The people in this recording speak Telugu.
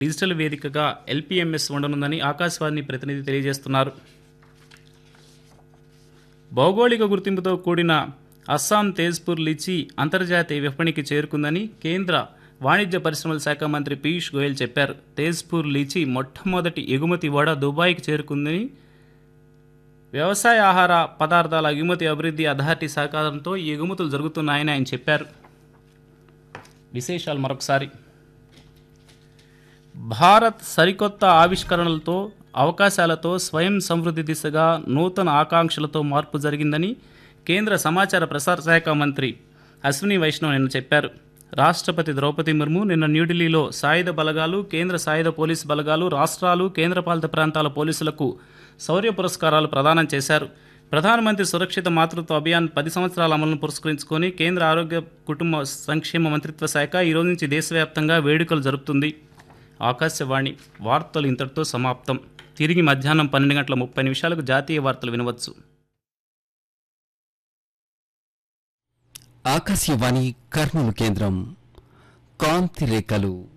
డిజిటల్ వేదికగా ఎల్పీఎంఎస్ ఉండనుందని ఆకాశవాణి ప్రతినిధి తెలియజేస్తున్నారు భౌగోళిక గుర్తింపుతో కూడిన అస్సాం తేజ్పూర్ లిచి అంతర్జాతీయ విపణికి చేరుకుందని కేంద్ర వాణిజ్య పరిశ్రమల శాఖ మంత్రి పీయూష్ గోయల్ చెప్పారు తేజ్పూర్ లిచి మొట్టమొదటి ఎగుమతి వడ దుబాయ్కి చేరుకుందని వ్యవసాయ ఆహార పదార్థాల ఎగుమతి అభివృద్ధి అథారిటీ సహకారంతో ఈ ఎగుమతులు జరుగుతున్నాయని ఆయన చెప్పారు విశేషాలు మరొకసారి భారత్ సరికొత్త ఆవిష్కరణలతో అవకాశాలతో స్వయం సమృద్ధి దిశగా నూతన ఆకాంక్షలతో మార్పు జరిగిందని కేంద్ర సమాచార ప్రసార శాఖ మంత్రి అశ్విని వైష్ణవ్ నిన్న చెప్పారు రాష్ట్రపతి ద్రౌపది ముర్ము నిన్న న్యూఢిల్లీలో సాయుధ బలగాలు కేంద్ర సాయుధ పోలీసు బలగాలు రాష్ట్రాలు కేంద్రపాలిత ప్రాంతాల పోలీసులకు శౌర్య పురస్కారాలు ప్రదానం చేశారు ప్రధానమంత్రి సురక్షిత మాతృత్వ అభియాన్ పది సంవత్సరాల అమలును పురస్కరించుకొని కేంద్ర ఆరోగ్య కుటుంబ సంక్షేమ మంత్రిత్వ శాఖ ఈ రోజు నుంచి దేశవ్యాప్తంగా వేడుకలు జరుపుతుంది ఆకాశవాణి వార్తలు ఇంతటితో సమాప్తం తిరిగి మధ్యాహ్నం పన్నెండు గంటల ముప్పై నిమిషాలకు జాతీయ వార్తలు వినవచ్చు ఆకాశవాణి కర్నూలు కేంద్రం కాంతి రేఖలు